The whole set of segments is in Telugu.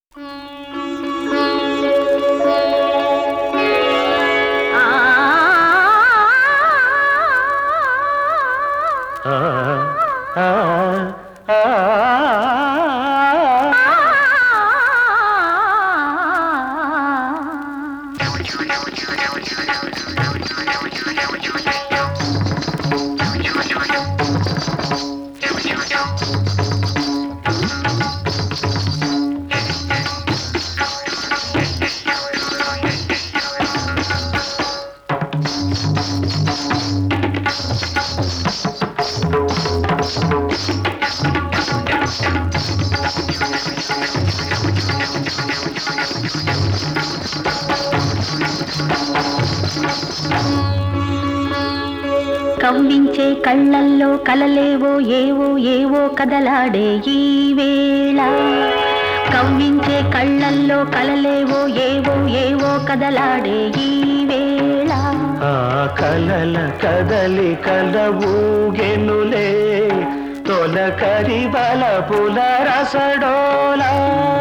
కవ్వించే కళ్ళల్లో కలలేవో ఏవో ఏవో కదలాడే ఈ వేళ కవ్వించే కళ్ళల్లో కలలేవో ఏవో ఏవో కదలాడే ఈ వేళ ఆ కలల కదలి కల ఊగెనులే తొలకరి బల పుల రసడోలా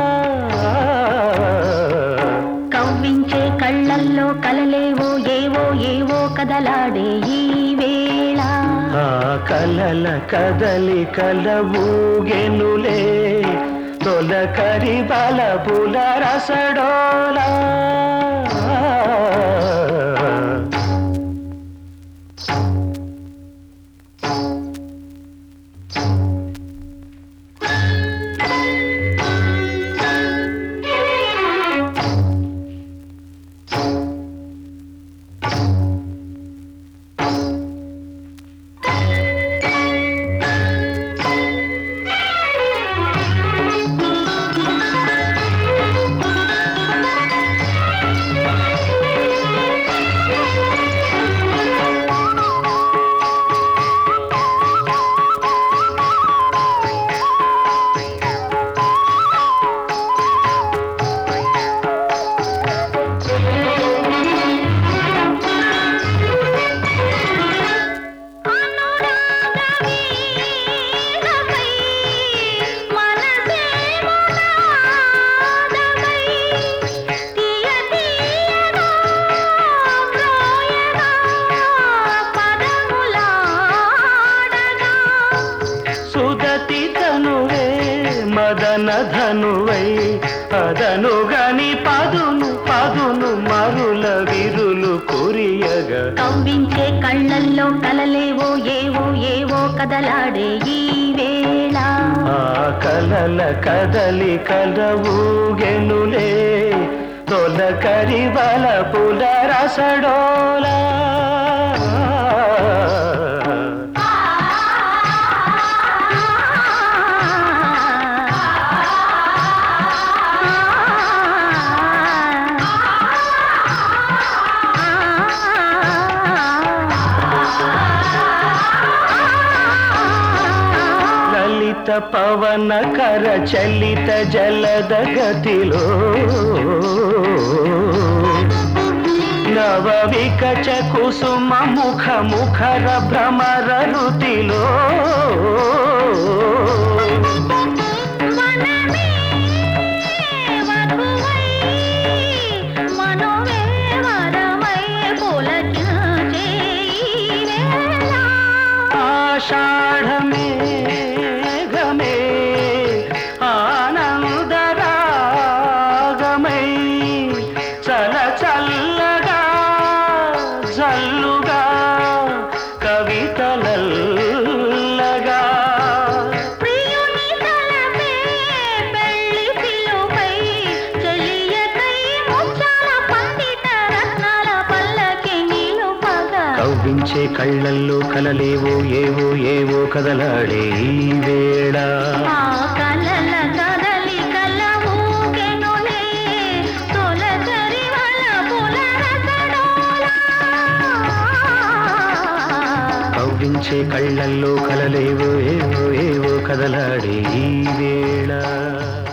కవ్వించే కళ్ళల్లో కలలేవో ఏవో ఏవో కదలాడే ఈ వేళ ఆ కలల కదలి కల ఊగెనులే తొలకరి బల పుల రసడోలా సుదతి తనువే మదన ధనువై అదను గని పదును పదును మరుల విరులు కురియగా కవ్వించే కళ్ళల్లో కలలేవో ఏవో ఏవో కదలాడే ఈ వేళ ఆ కలల కదలి కలవుగెనులే తొలకరి బల పుల రసడోలా లలిత పవన కర చలిత జలద గతిలో నవ వికచ కుసుమ ముఖ ముఖర భ్రమర రుతిలో మనమే వధువై మనోవే వరమై పులకించే ఈ వేళ ఆషాఢమే గమే ఆనందరాగమై చల చల్లగా జల్లుగా కవితలల్లగా ప్రియుని తలపే పెళ్లి పిలుపై చెలియకై ముచ్చాల పండిత రత్నాల పల్లకి నిలుపగా కవ్వించే కళ్ళల్లో కలలేవో ఏవో ఏవో కదలాడే ఈ వేళ ఆ కలల కదలి కల ఊగెనులే తొలకరి వల పులరసడోలా కవ్వించే కళ్ళల్లో కలలేవో ఏవో ఏవో కదలాడే ఈ వేళ